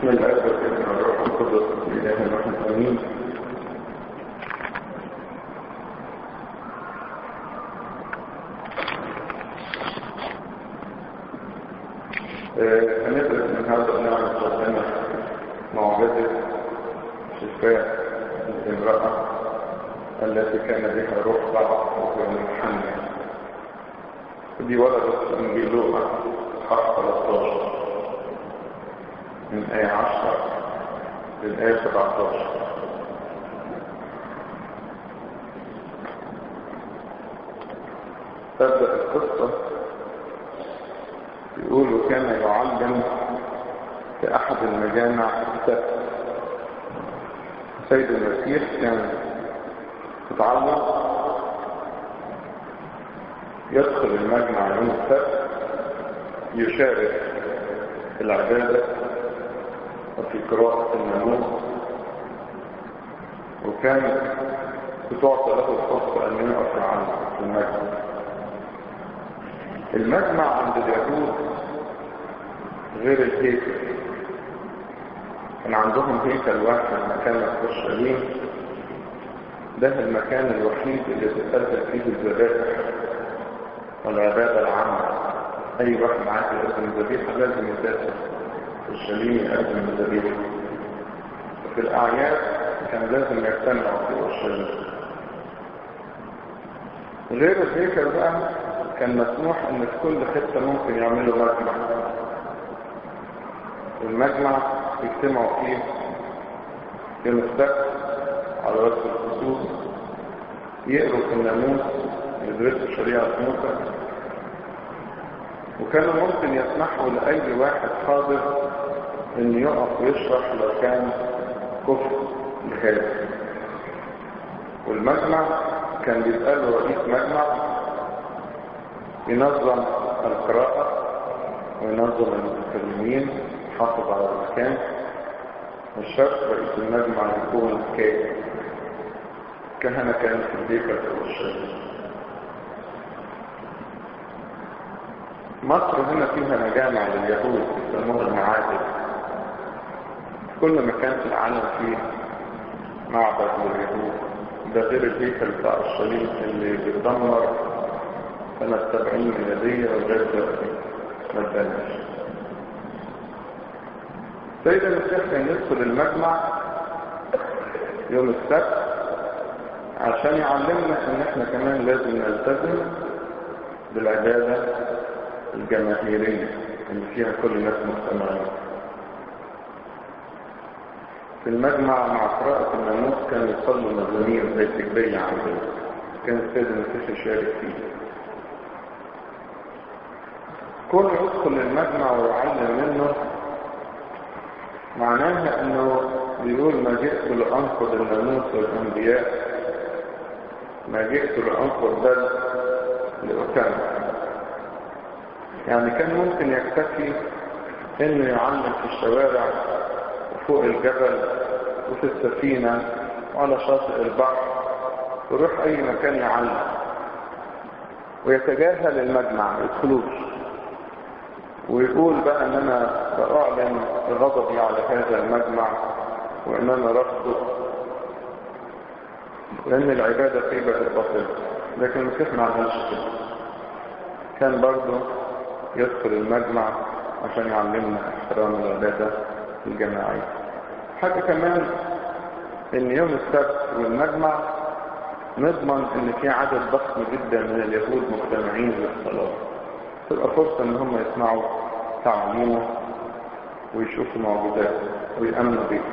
بسم الله والابن والروح القدس الاله الواحد امين هندرس من هذا النعمة ربنا معجزة شفاء الامرأة التي كان بها روح ضعف وهو محمد دي ولدت انجيل لوقا اصحاح 13 من آية 10 للآية 17 تبدأ القصة يقول كان يعلم في أحد المجامع السبت سيد المسيح كان يتعلم يدخل المجمع يوم السبت يشارك في العبادة وفي قراءة الناموس وكان بتعطى له الفرصة أن يقف معنا في المجمع المجمع عند اليهود غير الهيكل كان عندهم هيكل واحد مكان اورشليم ده المكان الوحيد اللي تتقدم فيه الذبائح والعبادة العامة أي واحد عايز يقدم ذبيحة لازم يتأسف اورشليم يقدم الذبيحة وفي الأعياد كان لازم يجتمعوا في اورشليم غير الهيكل بقى كان مسموح ان في كل حته ممكن يعملوا مجمع المجمع يجتمعوا فيه يوم السبت على رأس الخصوص يقروا في الناموس يدرسوا شريعة موسى وكانوا ممكن يسمحوا لأي واحد حاضر ان يقف ويشرح لو كان كفر لهذا والمجمع كان بيبقى له رئيس مجمع ينظم القراءة وينظم المتكلمين يحافظ على المكان والشرط رئيس المجمع يكون كاهن كهنة كانت في الهيكل في الشرق مصر هنا فيها مجامع لليهود يسموها المعابد كل مكان في العالم فيه معبد لليهود ده غير الهيكل بتاع الشليم اللي بيتدمر سنة سبعين ميلادية وغير دلوقتي ما تبانش سيد المسيح كان يدخل المجمع يوم السبت عشان يعلمنا ان احنا كمان لازم نلتزم بالعبادة الجماهيرية اللي فيها كل الناس مجتمعين في المجمع مع قراءة الناموس كانوا يصلوا مزامير زي التكبية عندنا كان السيد المسيح يشارك فيه كون يدخل المجمع ويعلم منه معناها انه بيقول ما جئت لانقض الناموس والانبياء ما جئت لانقض بل لأكمل يعني كان ممكن يكتفي انه يعلم في الشوارع وفوق الجبل وفي السفينة وعلى شاطئ البحر ويروح اي مكان يعلم ويتجاهل المجمع ما يدخلوش ويقول بقى ان انا سأعلن غضبي على هذا المجمع وان انا رفضه لان العبادة طيبة الباطل لكن المسيح ما عملش كده كان برضه يدخل المجمع عشان يعلمنا احترام العبادة الجماعية حاجة كمان ان يوم السبت والمجمع نضمن ان في عدد ضخم جدا من اليهود مجتمعين للصلاة تبقى فرصة ان هم يسمعوا تعليمه ويشوفوا معجزاته ويأمنوا بيه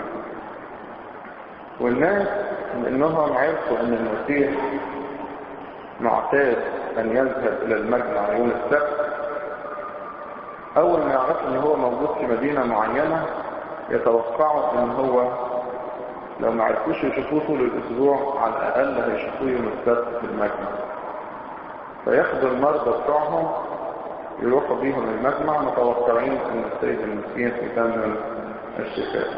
والناس لانهم عرفوا ان المسيح معتاد ان يذهب الى المجمع يوم السبت اول ما يعرفوا ان هو موجود في مدينة معينة يتوقعوا ان هو لو ما عرفوش يشوفوه طول الاسبوع على الاقل هيشوفوه يوم السبت في المجمع فياخدوا المرضى بتوعهم يروحوا بيهم المجمع متوقعين ان السيد المسيح يتمم الشفاء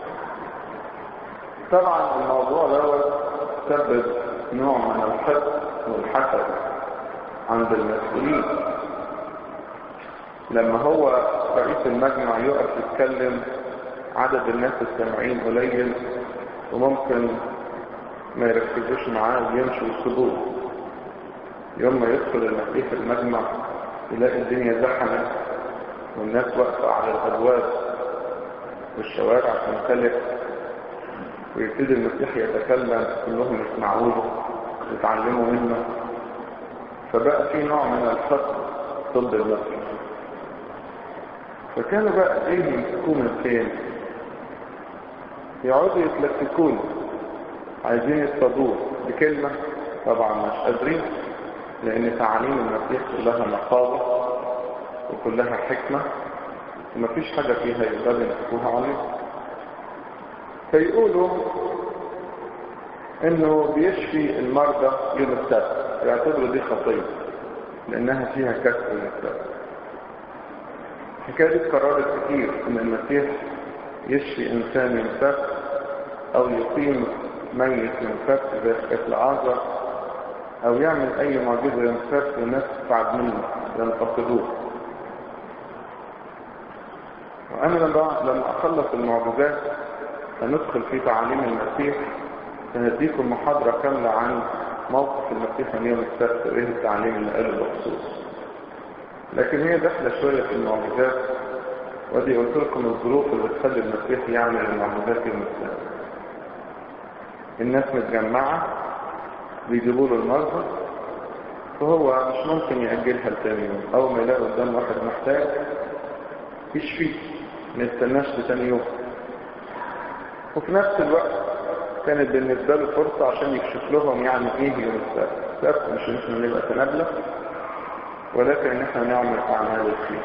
طبعا الموضوع دوت سبب نوع من الحقد والحسد عند المسؤولين لما هو رئيس المجمع يقف يتكلم عدد الناس السامعين قليل وممكن ما يركزوش معاه ويمشوا ويسيبوه يوم ما يدخل المسيح المجمع يلاقي الدنيا زحمت والناس واقفة على الأبواب والشوارع تمتلئ ويبتدي المسيح يتكلم كلهم يسمعوا له يتعلموا منه فبقى في نوع من الفقر ضد المسيح فكانوا بقى ايه يمسكوه من فين يقعدوا يتلككون عايزين يصطادوه بكلمة طبعا مش قادرين لان تعاليم المسيح كلها نقاوة وكلها حكمة ومفيش حاجة فيها يقدروا يمسكوها عليه فيقولوا انه بيشفي المرضى يوم السبت يعتبروا دي خطية لانها فيها كسر يوم السبت الحكاية دي اتكررت كتير ان المسيح يشفي انسان يوم السبت او يقيم ميت يوم السبت زي حكاية العازر او يعمل اي معجزة يوم السبت والناس تتعب منه ينتقدوه وانا لما لما اخلص المعجزات هندخل في تعاليم المسيح سنديكم محاضرة كاملة عن موقف المسيح من يوم السبت وايه التعليم اللي قاله بخصوص لكن هي داخلة شوية في المعجزات ودي قلت لكم الظروف اللي تخلي المسيح يعمل المعجزات يوم السبت الناس متجمعة بيجيبوا له المرضى فهو مش ممكن يأجلها لتاني يوم أول ما يلاقي قدام واحد محتاج يشفيه ما يستناش لتاني يوم وفي نفس الوقت كانت بالنسبة له فرصة عشان يكشف لهم يعني ايه يوم السبت السبت مش ان احنا نبقى تنابلة ولكن ان احنا نعمل اعمال الخير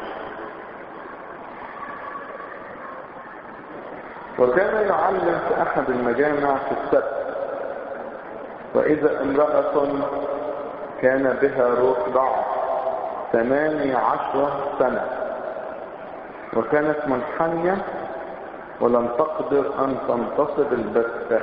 وكان يعلم في احد المجامع في السبت واذا امرأة كان بها روح ضعف ثماني عشر سنة وكانت منحنية ولم تقدر أن تنتصب البتة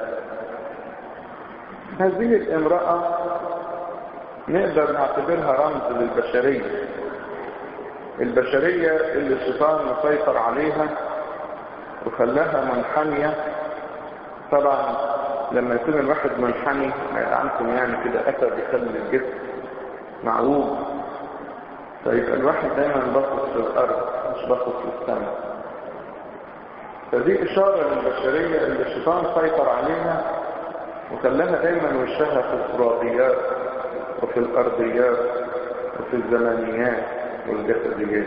هذه الامرأة نقدر نعتبرها رمز للبشرية البشرية اللي الشيطان مسيطر عليها وخلاها منحنية طبعا لما يكون الواحد منحني عنكم يعني كده أثر بيخلي الجسم معوج فيبقى الواحد دايما باصص في الأرض مش باصص للسماء فدي إشارة للبشرية اللي الشيطان سيطر عليها وخلاها دايما وشها في الفراديات وفي الأرضيات وفي الزمانيات والجسديات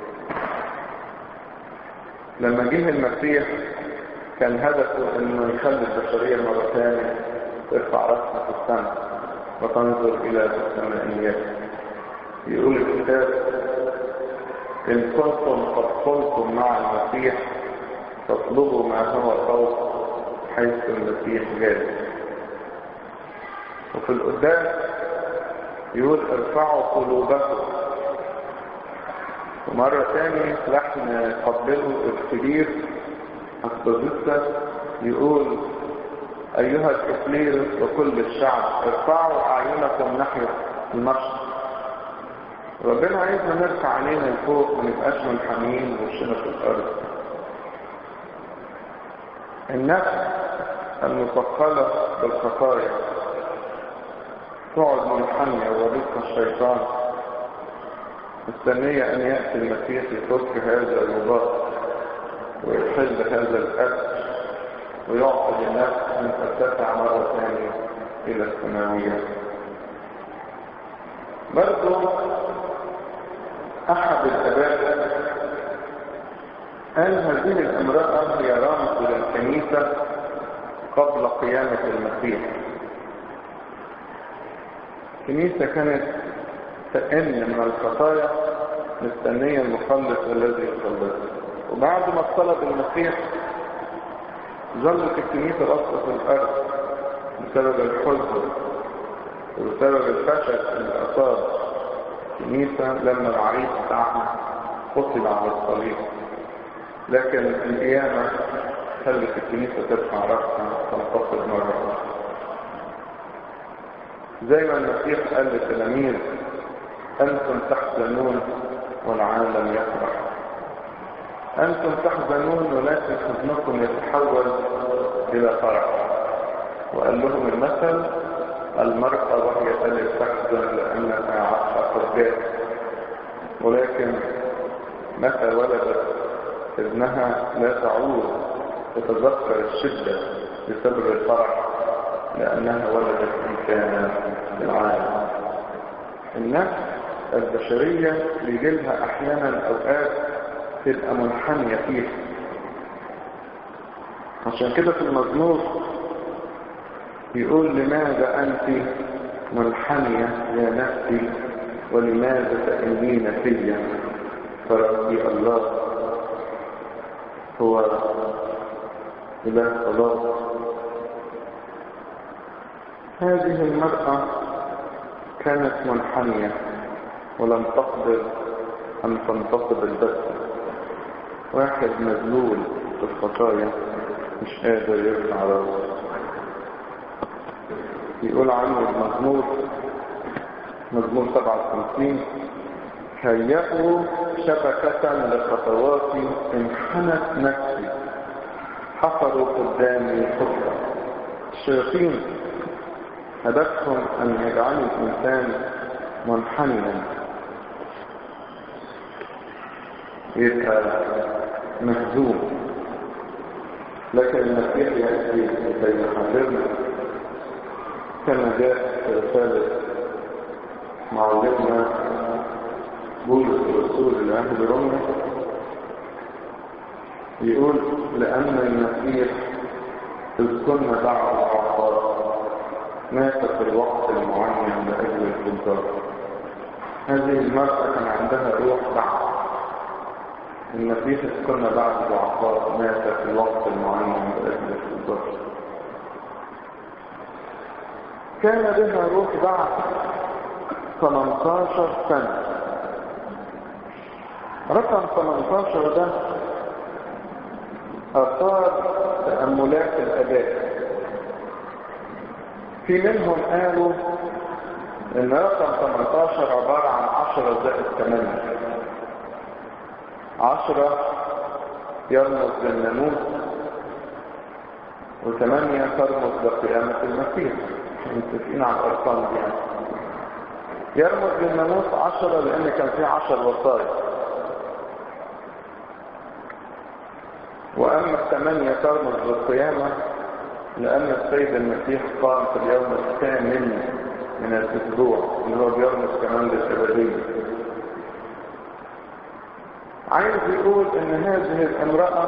لما جه المسيح كان هدفه انه يخلي البشرية مرة ثانية ترفع رأسها في السماء وتنظر إلى السمائيات يقول الكتاب إن كنتم قد قلتم مع المسيح فاطلبوا ما هو فوق حيث المسيح جالس وفي القدام يقول ارفعوا قلوبكم ومرة تاني لحن قبله الكبير أسبوزيستا يقول أيها الكفلير وكل الشعب ارفعوا أعينكم ناحية المشرق ربنا عايزنا نرفع علينا لفوق ما نبقاش منحنيين وشنا في الأرض النفس المثقلة بالخطايا تقعد منحنية ورزق الشيطان مستنية أن يأتي المسيح يفك هذا الرباط ويحل هذا الأسر ويعطي للنفس أن ترتفع مرة ثانية إلى السماوية برضو أحد الآباء قال هذه الامرأة هي رمز للكنيسة قبل قيامة المسيح الكنيسة كانت تأمن من الخطايا مستنية المخلص الذي يخلص وبعد ما اطلب المسيح ظلت الكنيسة رصة في الأرض بسبب الحزن وبسبب الفشل اللي أصاب الكنيسة لما العريس بتاعها قتل على الصليب لكن القيامة خلت الكنيسة ترفع رأسها وتنتصر مرة أخرى زي ما المسيح قال للتلاميذ أنتم تحزنون والعالم يفرح أنتم تحزنون ولكن حزنكم يتحول إلى فرح وقال لهم المثل المرأة وهي تلد تحزن لأنها عشق الجاه ولكن متى ولدت ابنها لا تعود تتذكر الشدة بسبب الفرح لأنها ولدت إنسانا في العالم النفس البشرية بيجيلها أحيانا أوقات تبقى منحنية فيها عشان كده في المزمور يقول لماذا أنت منحنية يا نفسي ولماذا تأمين فيا فربي الله هو إله الله هذه المرأة كانت منحنية ولم تقدر أن تنتصب البتة واحد مذلول في الخطايا مش قادر يرجع راسه يقول عنه المزمور مزمور 57 هيئوا شبكة لخطواتي انحنت نفسي حفروا قدامي حفرة الشياطين هدفهم أن يجعلوا الإنسان منحنيا يبقى مهزوم لكن المسيح يأتي لكي يحذرنا كما جاء في رسالة معلمنا بولس الرسول لأهل روما يقول لأن المسيح إذ كنا بعد العقار مات في الوقت المعين لأجل الفجار هذه المرأة كان عندها روح بعد المسيح إذ كنا بعد العقار مات في الوقت المعين لأجل الفجار كان بها روح بعد 18 سنة رقم 18 ده أثار تأملات الأداء في منهم قالوا إن رقم 18 عبارة عن 10 زائد 8 10 يرمز للناموس وثمانية ترمز لقيامة المسيح متفقين على الأرقام دي يعني يرمز للناموس عشرة لأن كان فيه عشر وصايا وأما الثمانية ترمز للقيامة لأن السيد المسيح قام في اليوم الثامن من الأسبوع اللي هو بيرمز كمان للأبدية عايز يقول إن هذه الامرأة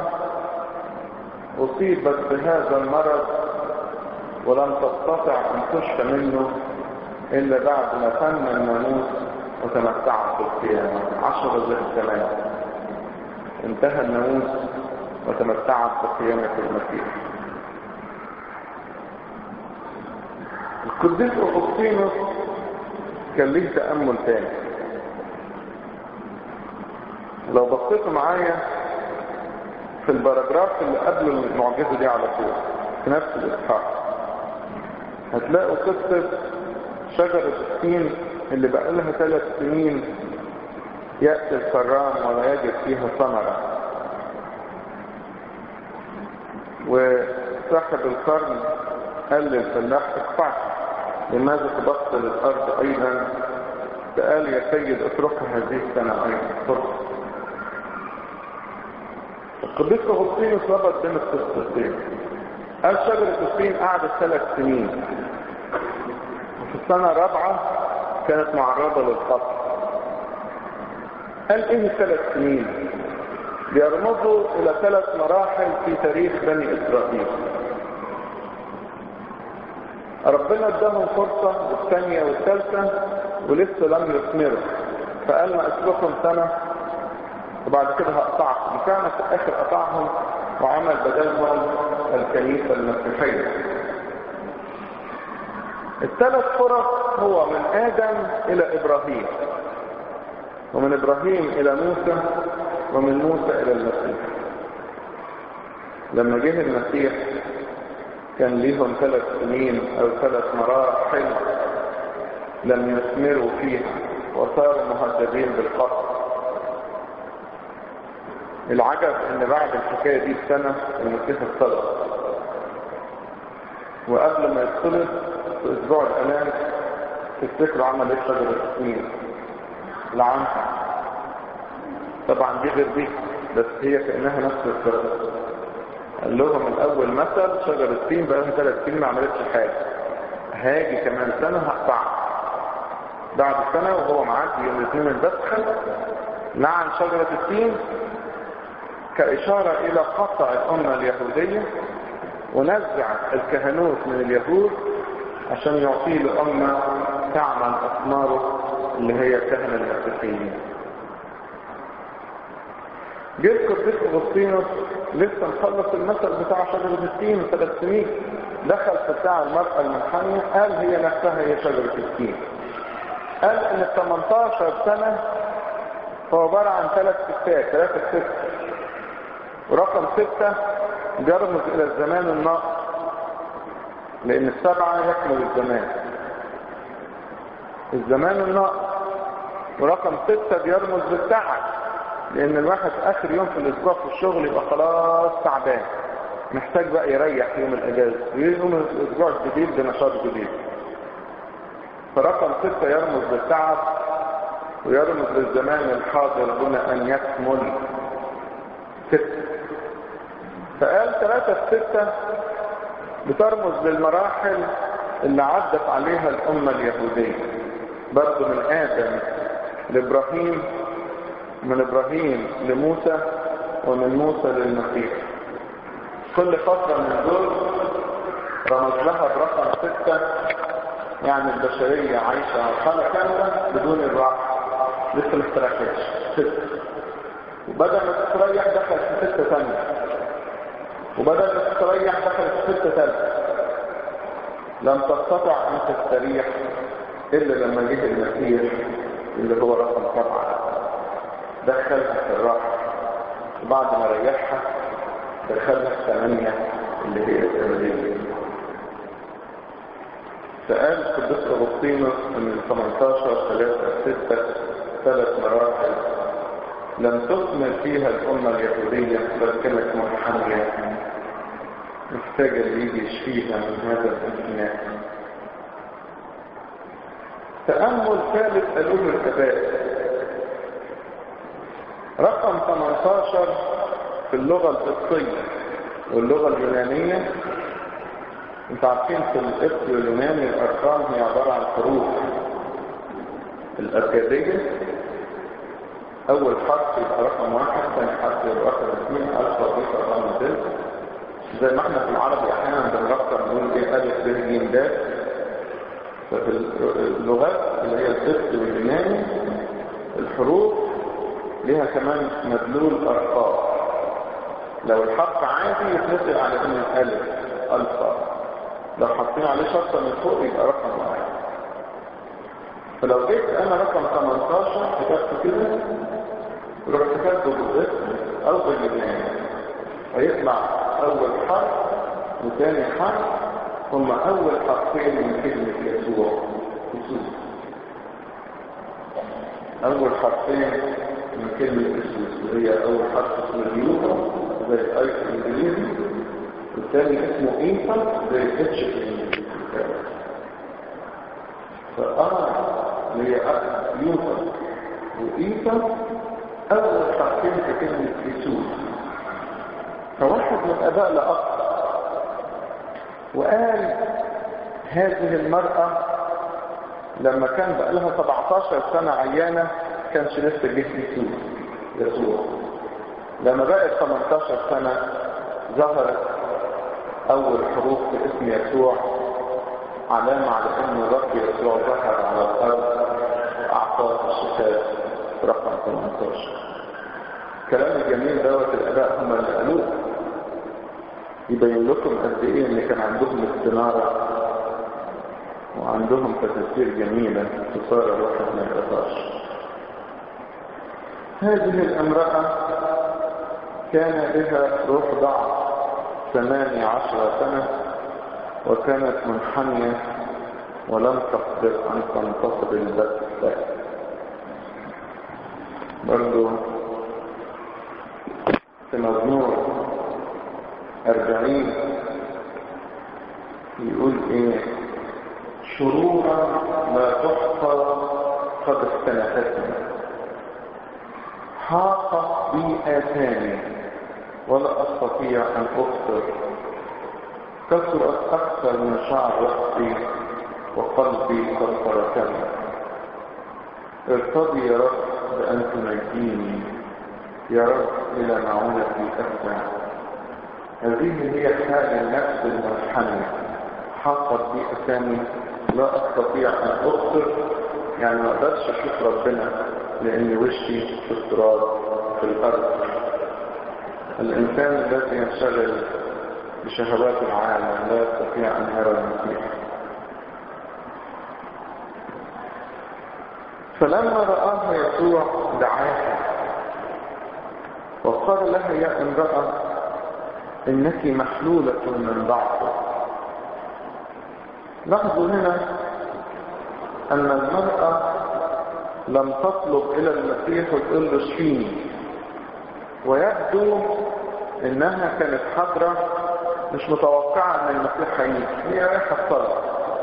أصيبت بهذا المرض ولم تستطع أن تشفى منه إلا بعد ما تم الناموس وتمتعت بالقيامة عشر زائد ثمانية انتهى الناموس وتمتعت بقيامة المسيح القديس أغسطينوس كان ليه تأمل تاني لو بصيتوا معايا في الباراجراف اللي قبل المعجزة دي على طول في نفس الإصحاح هتلاقوا قصة شجرة السين اللي بقى لها ثلاث سنين يأتي الكرام ولا يجد فيها ثمرة وصاحب القرن قال للفلاح اقطع لماذا تبطل الأرض أيضا فقال يا سيد اتركها هذه السنة أيضا فرصة القديس أغسطينوس ربط بين القصتين قال شجرة السين قعدت ثلاث سنين وفي السنة الرابعة كانت معرضة للقتل قال ايه الثلاث سنين بيرمزوا الى ثلاث مراحل في تاريخ بني اسرائيل ربنا اداهم فرصة والثانية والثالثة ولسه لم يثمروا فقال ما اسلكم سنة وبعد كده هقطعكم وفعلا في الاخر قطعهم وعمل بدلهم الكنيسة المسيحية الثلاث فرص هو من آدم إلى إبراهيم ومن إبراهيم إلى موسى ومن موسى إلى المسيح لما جه المسيح كان ليهم ثلاث سنين أو ثلاث مراحل لم يثمروا فيها وصاروا مهددين بالقتل العجب ان بعد الحكاية دي بسنة المسيح اتصلب وقبل ما يتصلب في اسبوع الالام تفتكروا عمل ايه شجرة السنين لعنها طبعا دي غير دي بس هي كأنها نفس القصة قال لهم الاول مثل شجر التين بقى لها ثلاث سنين ما عملتش حاجة هاجي كمان سنة هقطعها بعد سنة وهو معدي يوم الاثنين البسخة لعن شجرة التين كإشارة إلى قطع الأمة اليهودية ونزع الكهنوت من اليهود عشان يعطيه لأمة تعمل أثماره اللي هي الكهنة المسيحيين جه القديس اغسطينوس لسه مخلص المثل بتاع شجرة التين من ثلاث سنين دخل في بتاع المرأة المنحنية قال هي نفسها هي شجرة التين قال ان ال 18 سنة هو عبارة عن ثلاث ستات ثلاثة ست ورقم ستة بيرمز الى الزمان الناقص لان السبعة يكمل الزمان الزمان الناقص ورقم ستة بيرمز للتعب لان الواحد اخر يوم في الاسبوع في الشغل يبقى خلاص تعبان محتاج بقى يريح يوم الاجازة ويوم الاسبوع الجديد بنشاط جديد فرقم ستة يرمز للتعب ويرمز للزمان الحاضر دون ان يكمل ستة فقال ثلاثة في ستة بترمز للمراحل اللي عدت عليها الأمة اليهودية برضه من آدم لإبراهيم من إبراهيم لموسى ومن موسى للمسيح كل فترة من دول رمز لها برقم ستة يعني البشرية عايشة حالة كاملة بدون الراحة لسه ما استريحتش ستة وبدل ما تستريح دخل في ستة ثانية وبدل ما تستريح دخل في ستة ثالثة لم تستطع ان تستريح الا لما جه المسيح اللي هو رقم سبعة دخلها في الراحة وبعد ما ريحها دخلها في ثمانية اللي هي الأبدية فقال القديس أغسطينوس ان ال 18 3 6 ثلاث مراحل لم تكمل فيها الأمة اليهودية بل كانت منحنية محتاجة اللي يجي يشفيها من هذا الانحناء تأمل ثالث قالوه الآباء رقم 18 في اللغة القبطية واللغة اليونانية انت عارفين في القبط اليوناني الأرقام هي عبارة عن حروف الأبجدية أول حرف يبقى رقم واحد ثاني حرف يبقى رقم اثنين ألف وظيفة رقم ثلاثة زي ما احنا في العربي أحيانا بنرقم نقول إيه ألف ب ج د ففي اللغات اللي هي القبط واليوناني الحروف ليها كمان مدلول أرقام لو الحرف عادي يتنطق على إنه ألف ألفا لو حاطين عليه شرطة من فوق يبقى رقم واحد فلو جيت انا رقم 18 كتبت كده ورحت كاتبه بالاسم او باليوناني هيطلع اول حرف وثاني حرف ثم اول حرفين من كلمة يسوع يسوع اول حرفين من كلمة يسوع وهي اول حرف اسمه اليوتا زي الاي في الانجليزي والثاني اسمه ايتا زي الاتش في الانجليزي فأرى اللي هي يوتا وإيتا أول حرفين في كلمة يسوع فواحد من الآباء لأخ وقال هذه المرأة لما كان بقى لها 17 سنة عيانة كانش لسه جه يسوع يسوع لما بقت 18 سنة ظهرت أول حروف في اسم يسوع علامة على أن الرب يسوع ظهر على الأرض أعطاه الشفاء رقم 18 الكلام الجميل دوت الآباء هم اللي قالوه يبين لكم قد إيه إن كان عندهم استنارة وعندهم تفاسير جميلة تصار الواحد ما يقطعش هذه الامرأة كان بها روح ضعف ثمانية عشر سنة وكانت منحنية ولم تقدر أن تنتصب البتة برضو المزمور أربعين يقول ايه شرورا لا تحصى قد استنفتني حاق بي آثامي ولا أستطيع أن أبصر كثرت أكثر من شعر رأسي وقلبي قد تركني ارتضي يا رب بأن تنجيني يا رب إلى معونتي أسمع هذه هي حال النفس المنحنية حاقت بي أسامي لا أستطيع أن أبصر يعني ما أقدرش أشوف ربنا لأن وشي في التراب في الأرض الإنسان الذي ينشغل بشهوات العالم لا يستطيع أن يرى المسيح فلما رآها يسوع دعاها وقال لها يا امرأة إنك محلولة من ضعف لاحظوا هنا أن المرأة لم تطلب إلى المسيح وتقول له اشفيني ويبدو إنها كانت حاضرة مش متوقعة أن المسيح هيجي هي رايحة الصلاة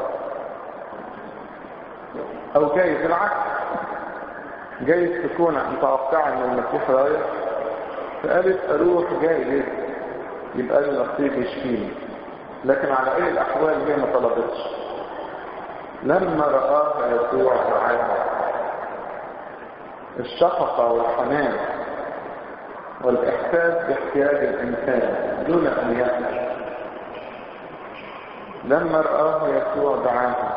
أو جايز العكس جايز تكون متوقعة أن المسيح رايح فقالت أروح جايز يبقى لي نصيب يشفيني لكن على أي الأحوال هي ما طلبتش لما رآها يسوع دعاها الشفقة والحنان والإحساس باحتياج الإنسان دون أن يسأل لما رآها يسوع دعاها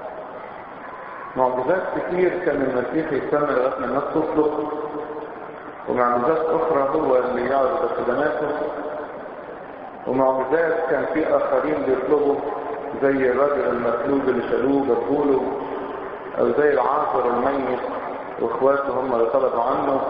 معجزات كتير كان المسيح يستنى لغاية ما الناس تطلب ومعجزات أخرى هو اللي يعرض خدماته ومعجزات كان في آخرين بيطلبوا زي الرجل المسلوب اللي شالوه جابوله أو زي العاصر الميت واخواته هم اللي طلبوا عنه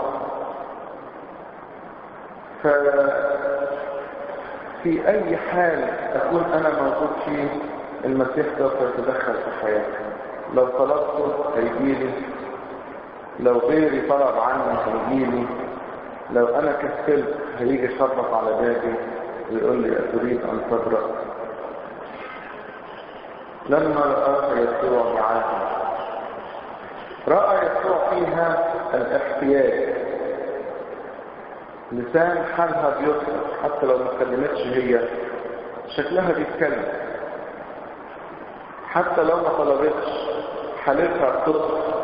ففي اي حال اكون انا موجود فيه المسيح سوف يتدخل في حياتي لو طلبته هيجيلي لو غيري طلب عني هيجيلي لو انا كسلت هيجي يخبط على بابي ويقول لي اتريد ان تبرأ لما رآها يسوع معاها رأى يسوع فيها الاحتياج لسان حالها بيطلق حتى لو ما اتكلمتش هي شكلها بيتكلم حتى لو ما طلبتش حالتها بتطلق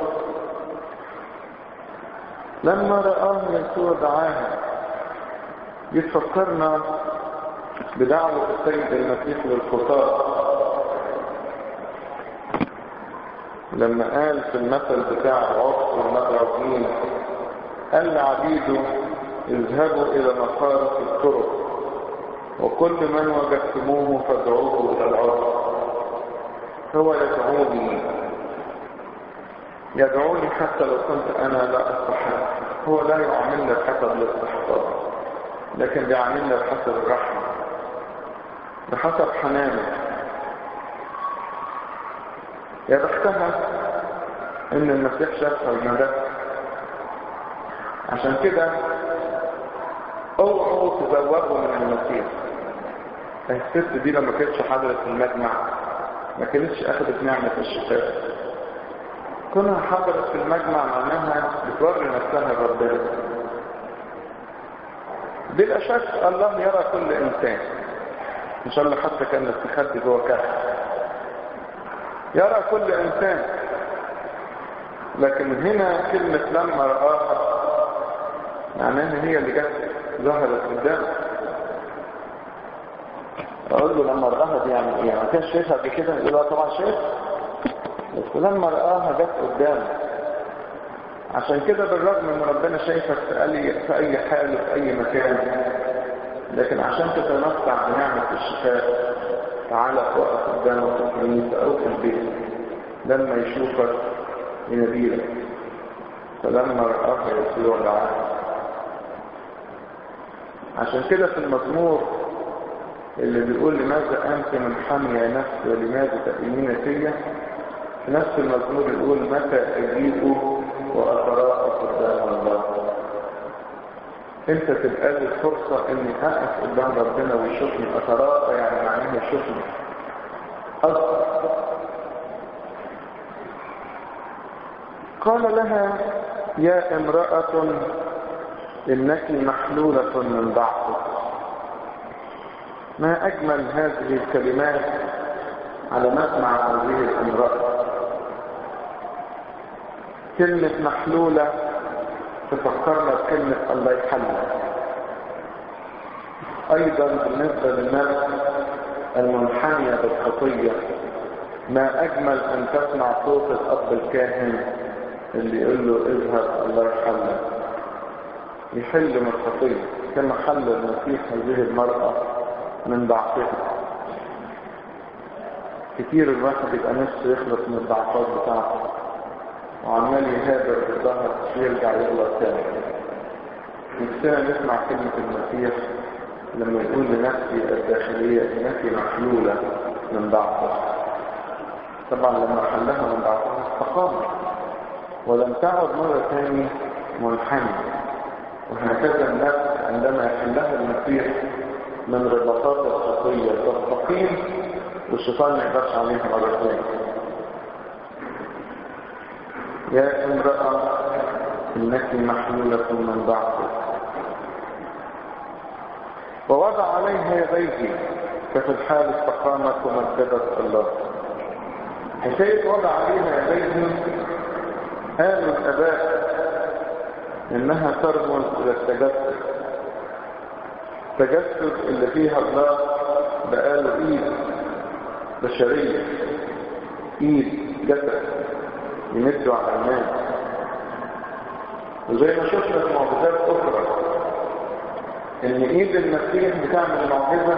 لما رآه يسوع دعاها يتفكرنا بدعوة السيد المسيح للخطاة لما قال في المثل بتاع العصر والمدعوين قال لعبيده اذهبوا الى مخارج الطرق وكل من وجدتموه فادعوه الى العصر هو يدعوني يدعوني حتى لو كنت انا لا استحق هو لا يعاملنا بحسب الاستحقاق لكن بيعاملنا بحسب الرحمه بحسب حنانه يا بختها ان المسيح شافها المدى عشان كده اوعوا تزوجوا من المسيح الست دي لما كانتش حضرت المجمع ما كانتش اخذت نعمة الشفاء كونها حضرت في المجمع معناها بتوري نفسها لربنا بلا شك الله يرى كل انسان ان شاء الله حتى كان استخدي جوه كهف يرى كل انسان لكن هنا كلمة لما رآها معناها هي اللي جت ظهرت قدامه اقول له لما رآها دي يعني ايه ما كانش شايفها قبل كده يقول له طبعا شايف بس لما رآها جت قدامه عشان كده بالرغم ان ربنا شايفك في اي في اي حال في اي مكان لكن عشان تتمتع بنعمة الشفاء تعالى وقف قدامه في الكنيسة او في البيت لما يشوفك يناديلك فلما رآه يسوع دعاه عشان كده في المزمور اللي بيقول لماذا أنت من حمي نفسي ولماذا تأمين فيا في نفس المزمور يقول متى أجيب وأتراءى قدام الله انت تبقى لي الفرصة اني اقف قدام ربنا ويشوفني اتراءى يعني معناه يشوفني اصدق قال لها يا امرأة انك محلولة من ضعفك ما اجمل هذه الكلمات على مسمع هذه الامرأة كلمة محلولة تفكرنا بكلمة الله يحلل ايضا بالنسبة للناس المنحنية بالخطية ما اجمل ان تسمع صوت الاب الكاهن اللي يقول له اذهب الله يحلل يحل من الخطية كما حل المسيح هذه المرأة من ضعفها كتير الواحد يبقى نفسه يخلص من الضعفات بتاعته وعمال يهابر بالظهر يرجع يغلط تاني نفسنا نسمع كلمة المسيح لما يقول لنفسي الداخلية انك محلولة من ضعفها طبعا لما حلها من ضعفها استقامت ولم تعد مرة ثانية منحنية وهكذا النفس عندما يحلها المسيح من رباطات الخطية تستقيم والشيطان ما يقدرش عليها مرة ثانية يا امرأة إنك محلولة من ضعفك ووضع عليها يديه ففي الحال استقامت ومجدت الله حكاية وضع عليها يديه قالوا الآباء إنها ترمز إلى التجسد التجسد اللي فيها الله بقاله إيد بشرية إيد جسد يمدوا على الناس وزي ما شفنا في معجزات أخرى إن إيد المسيح بتعمل معجزة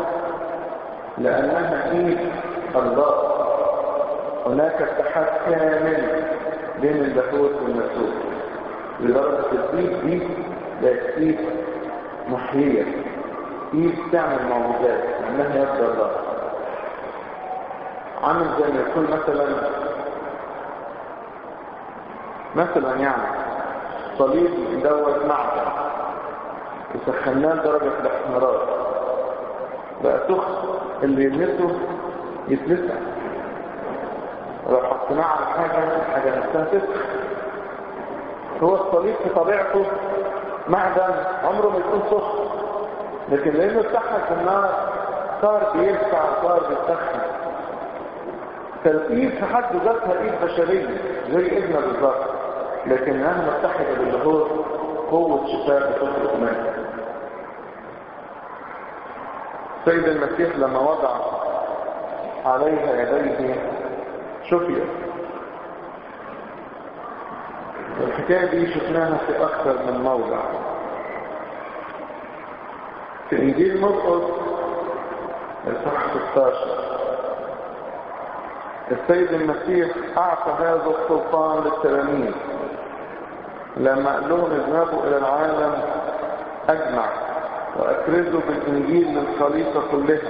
لأنها إيد الله هناك اتحاد كامل بين اللاهوت والناسوت لدرجة الإيد دي بقت إيد محيية إيد تعمل معجزات لأنها يد الله عامل زي ما يكون مثلا مثلا يعني صليب دوت معدن وسخناه لدرجة الاحمرار بقى سخن اللي يلمسه يتلسع لو حطيناه على حاجة الحاجة نفسها تسخن هو الصليب في طبيعته معدن عمره ما يكون سخن لكن لانه اتحد في النار صار بيلسع وصار بيسخن فالايد في حد ذاتها ايد بشريه زي ابنه بالظبط لكن مهما اتحد باللاهوت قوه شفاء بتخرج منه سيد المسيح لما وضع عليها يديه شفيت الحكايه دي شفناها في اكثر من موضع في انجيل مرقس الاصحاح 16 السيد المسيح اعطى هذا السلطان للتلاميذ لما قال لهم اذهبوا الى العالم اجمع واكرزوا بالانجيل للخليقه كلها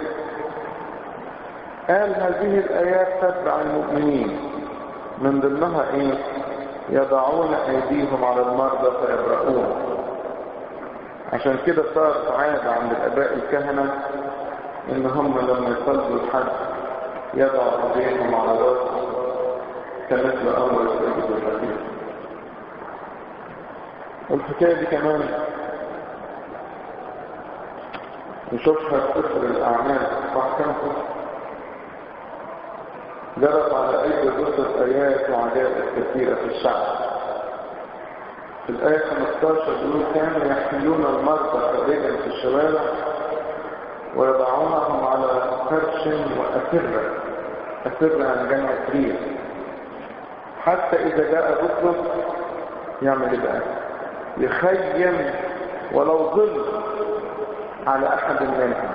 قال هذه الايات تتبع المؤمنين من ضمنها ايه يضعون ايديهم على المرضى فيبرؤون عشان كده صارت عادة عند الاباء الكهنة ان هم لما يصلوا الحج يضعوا ايديهم على راسه كمثل امر السيد الرسول والحكاية دي كمان نشوفها في سفر الاعمال صح كم جرت على ايدي الرسل ايات وعجائب كثيرة في الشعب في الآية 15 يقول كانوا يحملون المرضى خارجا في الشوارع ويضعونهم على فرش وأسرة أسرة عن جمع سرير حتى إذا جاء بطرس يعمل إيه بقى يخيم ولو ظل على أحد منهم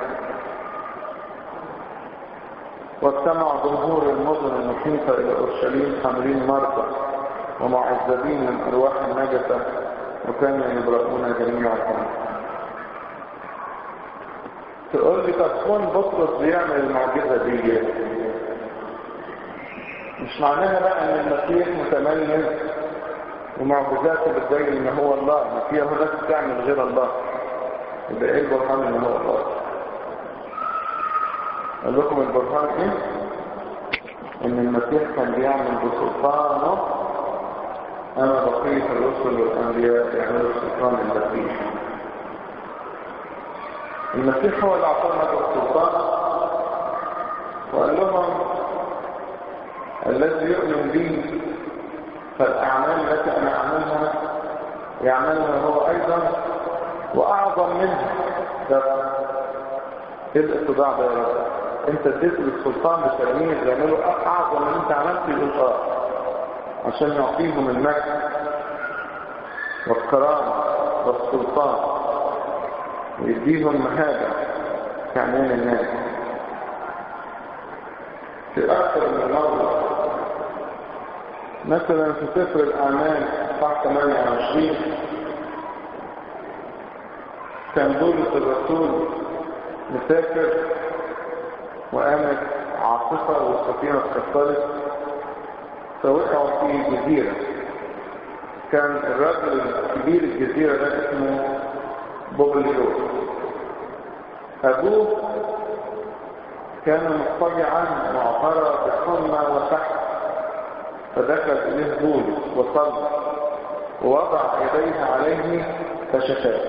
واجتمع جمهور المدن المحيطة إلى أورشليم حاملين مرضى ومعذبين من أرواح النجسة وكانوا يبرؤون جميعهم تقول لي طب كون بطرس بيعمل المعجزة دي مش معناها بقى ان المسيح متميز ومعجزاته بتبين ان هو الله ما فيها ناس بتعمل غير الله يبقى ايه البرهان ان هو الله قال لكم البرهان ايه ان المسيح كان بيعمل بسلطانه اما بقية الرسل والانبياء يعملوا سلطان المسيح المسيح هو اللي اعطانا هذا السلطان وقال لهم الذي يؤمن بي فالاعمال التي انا اعملها يعملها هو ايضا واعظم منها ايه الاتباع ده يا رب انت اديت للسلطان بتلميذ يعملوا اعظم من انت عملت يقول اه عشان يعطيهم المجد والكرامه والسلطان ويديهم مهابه في عينين الناس في اخر من الموضوع مثلا في سفر الاعمال صح 28 كان بولس الرسول مسافر وقامت عاصفة والسفينة اتكسرت فوقعوا في جزيرة كان الراجل الكبير الجزيرة ده اسمه بوبليوس أبوه كان مضطجعا معترى بحمى وسحر فدخل إليه بولس وصلى ووضع يديه عليه فشفاه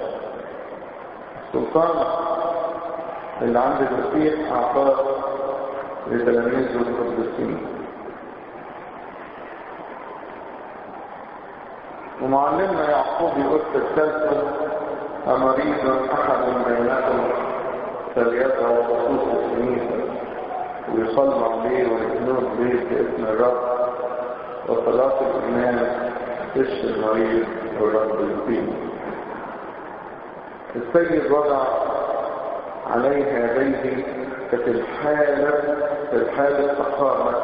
السلطان اللي عند المسيح أعطاه لتلاميذه القديسين ومعلمنا يعقوب يقول في الثالثة أمريض أحد بينكم فليدعو خصوص الكنيسة ويصلى عليه ويجنود به باسم الرب وصلاة الإيمان تشفي المريض والرب يقيم السيد وضع عليها يديه ففي الحالة في الحالة فقامت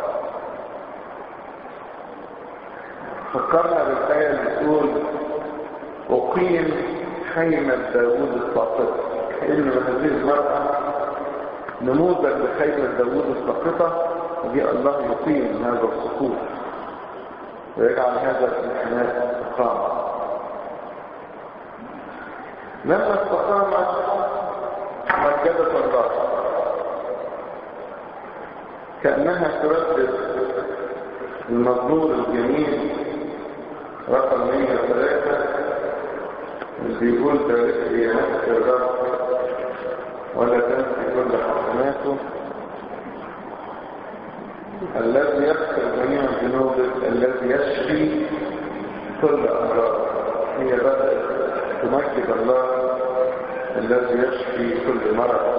فكرنا بالآية اللي تقول أقيم خيمة داوود الساقطة كأن هذه المرأة نموذج لخيمة داوود الساقطة وجاء الله يقيم هذا السقوط ويجعل هذا الانحناء استقامة لما استقامت مجدت الله كأنها تردد المزمور الجميل رقم 103 اللي بيقول بارك لي نفس الرب ولا تنسي كل حسناته الذي يغفر جميع الذنوب الذي يشفي كل امراض هي بدات تمجد الله الذي يشفي كل مرض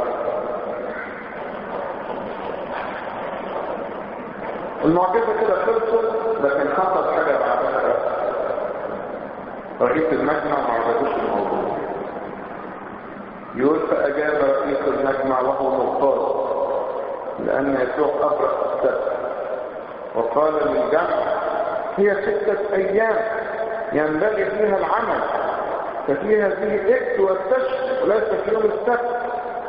المعجزه كده خلصت لكن حصل حاجه بعدها رئيس المجمع ما عجبوش الموضوع يقول فاجاب رئيس المجمع وهو مضطر لأن يسوع أبرأ السبت وقال للجمع هي ستة أيام ينبغي فيها العمل ففي هذه ائت واستشفى وليس في يوم السبت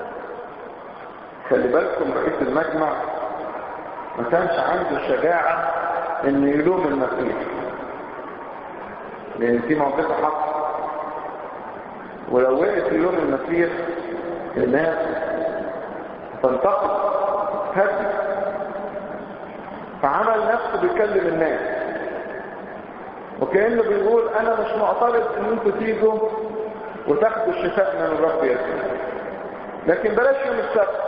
خلي بالكم رئيس المجمع ما كانش عنده شجاعة انه يلوم المسيح لان في معجزة حق ولو وقف يلوم المسيح الناس تنتقد هدي فعمل نفسه بيكلم الناس وكأنه بيقول انا مش معترض ان انتوا تيجوا وتاخدوا الشفاء من الرب يسوع لكن بلاش يوم السبت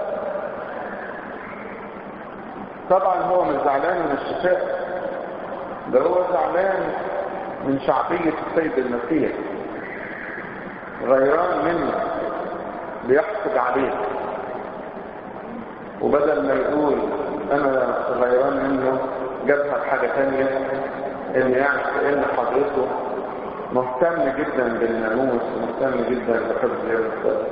طبعا هو مش زعلان من الشفاء ده هو زعلان من شعبية السيد المسيح غيران منه بيحسد عليه وبدل ما يقول انا غيران منه جابها بحاجة تانية ان يعني كأن حضرته مهتم جدا بالناموس ومهتم جدا بحفظ يوم السبت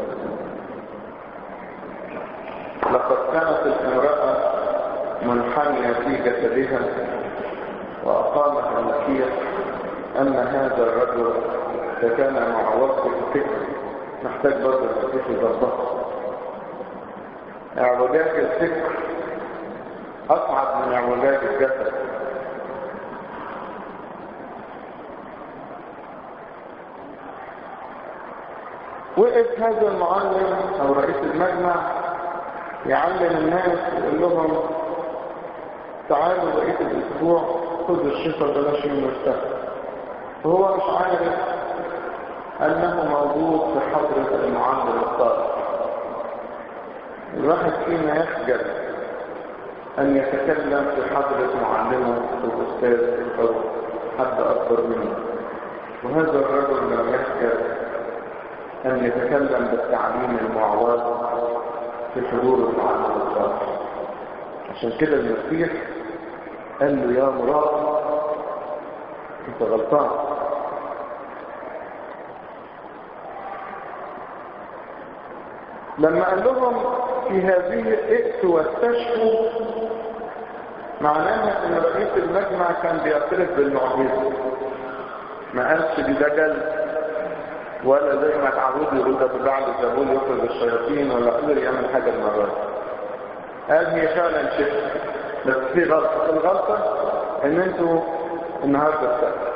لقد كانت الامرأة منحنية في جسدها وأقامها المسيح أن هذا الرجل فكان مع وصف الفكر محتاج برضه المسيح يظبطه اعوجاج الفكر أصعب من اعوجاج الجسد وقف هذا المعلم او رئيس المجمع يعلم الناس يقول لهم تعالوا بقية الاسبوع خذوا الشفا بلاش يوم السبت وهو مش عارف انه موجود في حضرة المعلم الصالح الواحد فينا يخجل ان يتكلم في حضرة معلمه الاستاذ او حد اكبر منه وهذا الرجل لم يخجل أن يتكلم بالتعليم المعوض في حضور المعلم الصالح عشان كده المسيح قال له يا مراد انت غلطان لما قال لهم في هذه ائتوا واستشفوا معناها ان رئيس المجمع كان بيعترف بالمعجزه ما قالش بدجل ولا زي ما اتعودوا يقول ده ببعض الزبون يخرج الشياطين ولا قدر يعمل حاجه المره دي قال هي فعلا شفت بس في غلطه الغلطه ان انتوا النهارده السبت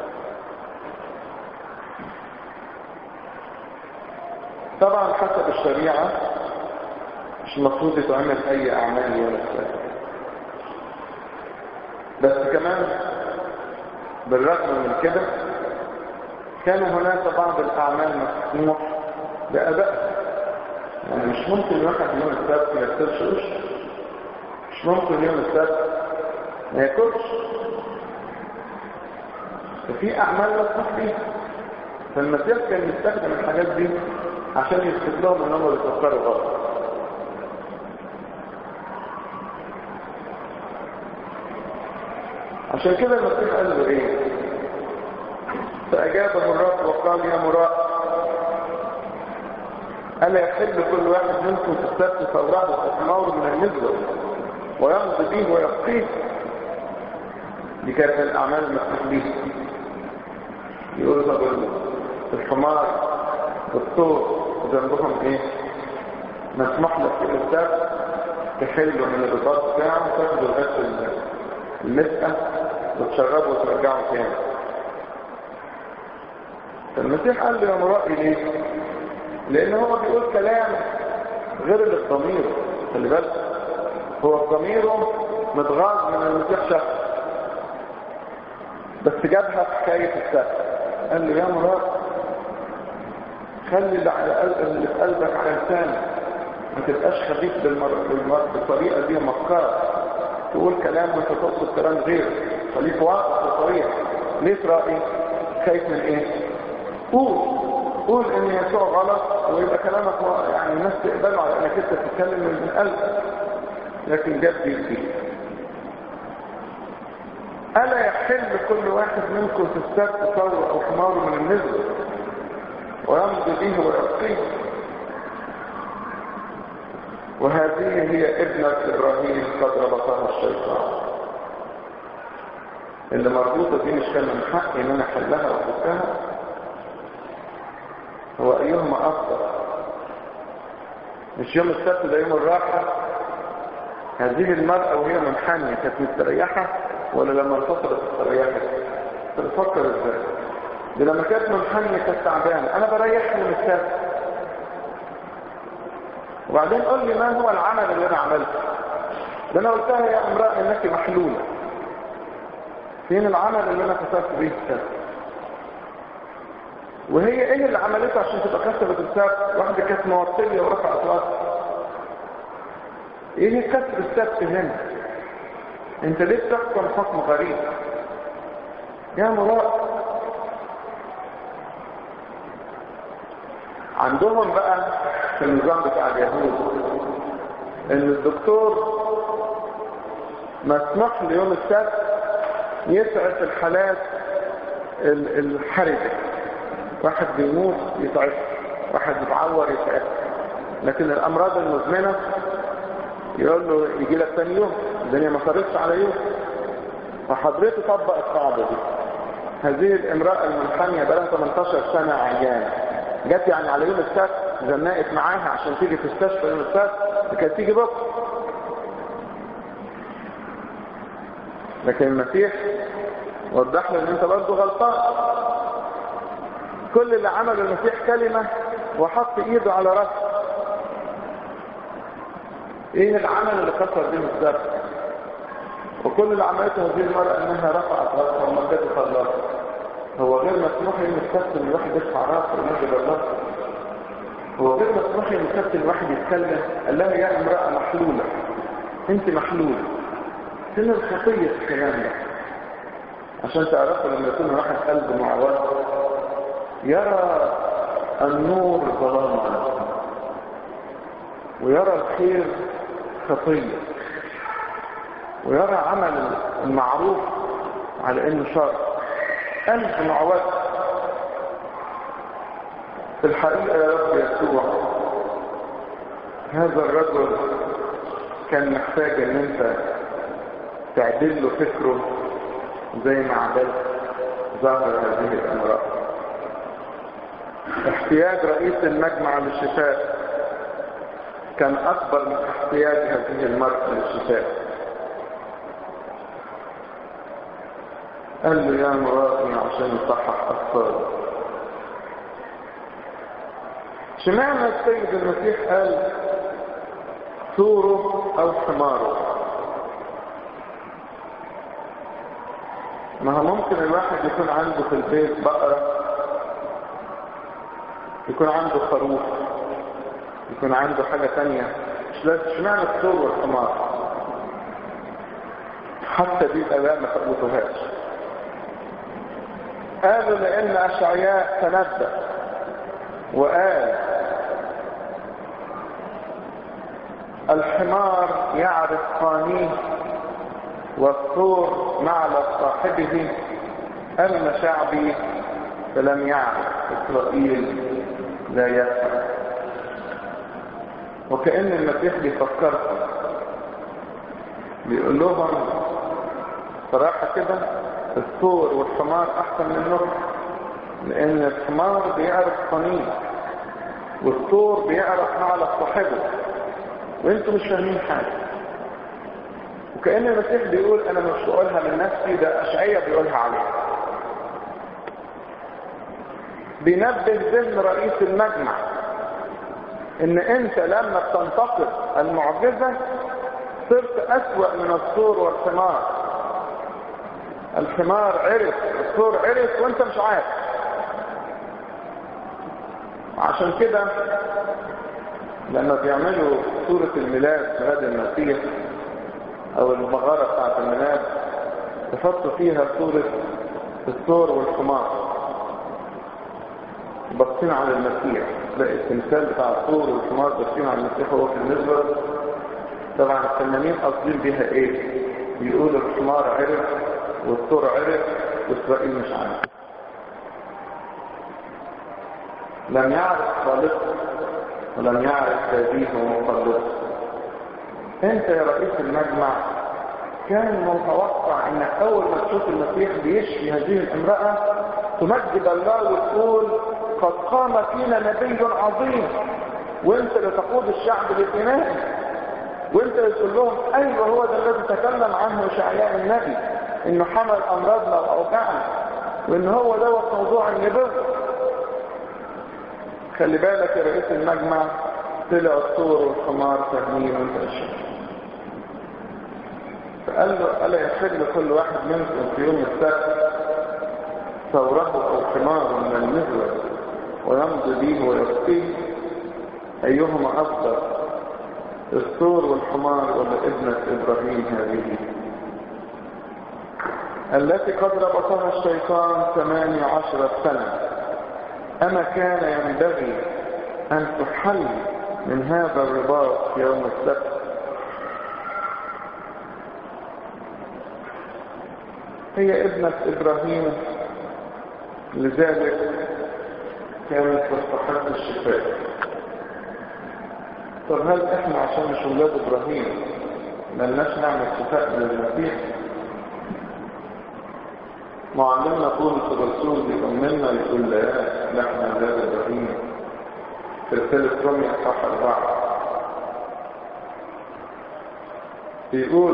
طبعا حسب الشريعه مش المفروض يتعمل اي اعمال يوم السبت بس كمان بالرغم من كده كان هناك بعض الأعمال مسموح بأدائها يعني مش ممكن واحد يوم السبت ما يغسلش وشه مش ممكن يوم السبت ما ياكلش ففي أعمال مسموح بيها فالمسيح كان يستخدم الحاجات دي عشان يثبت لهم ان هم بيفكروا غلط عشان كده المسيح قال له ايه فأجابه الرب وقال يا مراء ألا يحل كل واحد منكم في السبت فوره وحمار من النزوة ويمضي به ويقيه دي كانت الأعمال المسموح به يقول طب الحمار والطور ذنبهم ايه مسموح لك في السبت تحلوا من الرباط بتاعه وتاخدوا لغايه المسأة وتشربوا وترجعوا تاني فالمسيح قال له يا مرائي ليه لان هو بيقول كلام غير اللي في ضميره خلي بالك هو في ضميره متغاظ من المسيح شخص بس جابها في حكايه السبت قال له يا مراد خلي اللي على قلب اللي في قلبك على لسانك ما تبقاش خبيث بالمر... بالمر... بالطريقه دي مكار تقول كلام وانت تقصد كلام غير خليك واضح وصريح ليه رأي خايف من ايه قول قول ان يسوع غلط ويبقى كلامك يعني الناس تقبله على انك انت تتكلم من قلبك لكن جاب دي فيه ألا يحل كل واحد منكم في السبت ثور أو حمار من النزل ويمضي به ويرقيه وهذه هي ابنة إبراهيم قد ربطها الشيطان اللي مربوطة دي مش كان من حقي ان انا احلها وافكها هو ايهما افضل مش يوم السبت ده يوم الراحة هذه المرأة وهي منحنية كانت مستريحة ولا لما انفصلت استريحت تفكر ازاي دي لما كانت منحنية كانت تعبانة انا بريح من السبت وبعدين قول لي ما هو العمل اللي انا عملته ده انا قلتها يا امرأة انك محلولة فين العمل اللي انا كسبت بيه السبت وهي ايه اللي عملته عشان تبقى كسبت السبت واحدة كانت موصلية ورفعت راسها ايه كسب السبت هنا انت ليه بتحكم حكم غريب يا مراد عندهم بقى في النظام بتاع اليهود ان الدكتور مسموح ليوم السبت يسعف الحالات الحرجة واحد بيموت يسعف واحد يتعور يسعف لكن الامراض المزمنة يقول له يجي لك ثاني يوم الدنيا ما صارتش على يوم فحضرته طبق القاعدة دي هذه الامرأة المنحنية بقى 18 سنة عيانة جت يعني على يوم السبت زنقت معاها عشان تيجي في استشفى يوم السبت كانت تيجي بكره لكن المسيح وضح له ان انت برضه غلطان كل اللي عمله المسيح كلمة وحط ايده على راسه ايه العمل اللي كسر به السبت وكل اللي عملته هذه المرأة انها رفعت راسها ومدته خلاص هو غير مسموح ان السبت ان الواحد يرفع راسه ويمد الراس هو غير مسموح ان السبت الواحد يتكلم قال لها يا امرأة محلولة انت محلولة فين الخطية في الكلام ده عشان تعرفوا لما يكون واحد قلبه معوض يرى النور ظلاما ويرى الخير خطية ويرى عمل المعروف على انه شر قلب معوض في الحقيقة يا رب يسوع هذا الرجل كان محتاج ان انت تعدل له فكره زي ما عدلت ظهر هذه الامرأة احتياج رئيس المجمع للشفاء كان اكبر من احتياج هذه المرأة للشفاء قال له يا مراتي عشان يصحح اخطاره شمعنا السيد المسيح قال ثوره او حماره ما هو ممكن الواحد يكون عنده في البيت بقرة يكون عنده خروف يكون عنده حاجة تانية مش لازم اشمعنى الثور والحمار حتى دي الآباء ما ثبتوهاش قالوا لأن أشعياء تنبأ وقال الحمار يعرف قانيه والثور معلى صاحبه أما شعبي فلم يعرف إسرائيل لا يفهم وكأن المسيح بيفكرهم بيقول لهم صراحة كده الثور والحمار أحسن من النصر لأن الحمار بيعرف قنين والثور بيعرف معلى صاحبه وانتم مش فاهمين حاجة وكأن المسيح بيقول أنا مش بقولها من نفسي ده أشعية بيقولها عليه بينبه ذهن رئيس المجمع ان انت لما بتنتقد المعجزة صرت اسوأ من الثور والحمار الحمار عرف الثور عرف وانت مش عارف عشان كده لما بيعملوا صورة الميلاد ميلاد المسيح او المغارة بتاعت الميلاد يحطوا فيها صورة الثور والحمار باصين على المسيح تلاقي التمثال بتاع الثور والحمار باصين على المسيح هو في النسبة طبعا الفنانين قاصدين بيها ايه يقولوا الحمار عرف والثور عرف واسرائيل مش عارف لم يعرف خالقه ولم يعرف تابيه ومخلصه انت يا رئيس المجمع كان متوقع انك اول ما تشوف المسيح بيشفي هذه الامرأة تمجد الله وتقول قد قام فينا نبي عظيم وانت اللي تقود الشعب للايمان وانت اللي تقول لهم ايوه هو ده الذي تكلم عنه شعياء النبي انه حمل امراضنا واوجعنا وان هو دوت موضوع النبوة خلي بالك يا رئيس المجمع طلع الثور والحمار فاهمين وانت اشهر فقال له ألا يحل كل واحد منكم في يوم السبت ثوره أو حمار من المزود ويمضي به ويسقيه أيهما أفضل الثور والحمار ولا ابنة إبراهيم هذه التي قد ربطها الشيطان ثمانية عشرة سنة أما كان ينبغي أن تحل من هذا الرباط في يوم السبت هي ابنة إبراهيم لذلك كانت تستحق الشفاء طب هل احنا عشان مش ولاد إبراهيم ملناش نعمل شفاء للمسيح معلمنا طولة الرسول بيطمنا يقول لا نحن ولاد إبراهيم في رسالة رومية صح أربعة بيقول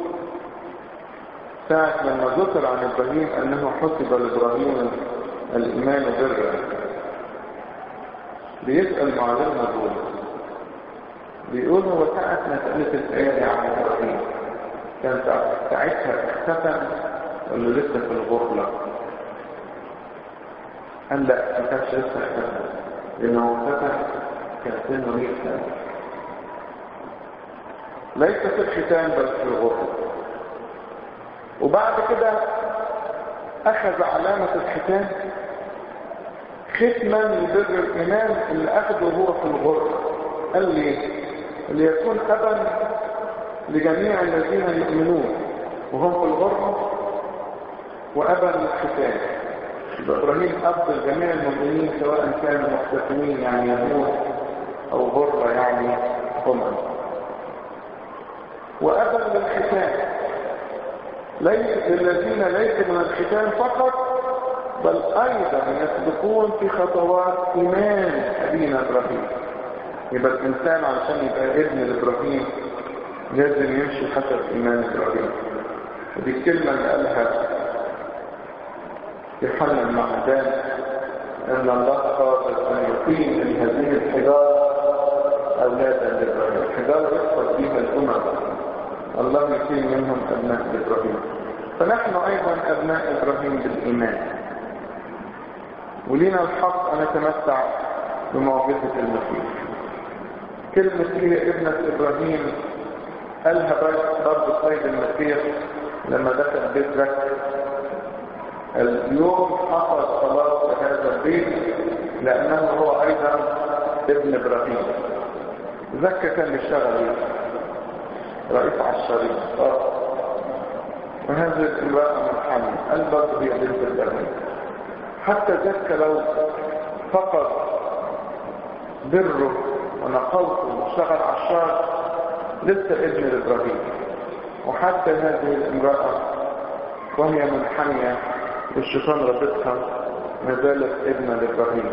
ساعة لما ذكر عن إبراهيم أنه حسب لإبراهيم الإيمان برا بيسأل معلمنا بولس بيقول هو ساعة مسألة الآية عن إبراهيم كان ساعتها اختفى ولا لسه في الغربة؟ قال لا ما كانش لسه اختفى لأنه اختفى كان سنه 100 سنة ليس في الختان بل في الغربة وبعد كده أخذ علامة الختان ختما لبر الإمام اللي أخذه هو في الغربة قال لي ليكون أبا لجميع الذين يؤمنون وهم في الغربة وأبا للختان إبراهيم أب لجميع المؤمنين سواء كانوا محتفلين يعني يموت أو غربة يعني هم وأبا للختان ليس للذين ليس من الختان فقط بل أيضا يسبقون في خطوات إيمان أبينا إبراهيم يبقى الإنسان علشان يبقى ابن لإبراهيم لازم يمشي حسب إيمان إبراهيم ودي الكلمة اللي قالها يوحنا المعدان أن الله قادر أن يقيم من هذه الحجارة أولادا لإبراهيم الحجارة يقصد بها الأمم الله يقيم منهم أبناء إبراهيم فنحن أيضا أبناء إبراهيم بالإيمان ولينا الحق أن نتمتع بمعجزة المسيح كلمة هي ابنة إبراهيم قالها برضه سيد المسيح لما دخل بيت زكا اليوم حصل صلاة في هذا البيت لأنه هو أيضا ابن إبراهيم زكا كان بيشتغل ايه؟ رئيس عشرين وهذه الامرأة محمد قال برضه هي بنت إبراهيم حتى زكا لو فقد بره ونقوته واشتغل عشار لسه ابن لإبراهيم وحتى هذه الامرأة وهي منحنية والشيطان ربطها ما زالت ابنة لإبراهيم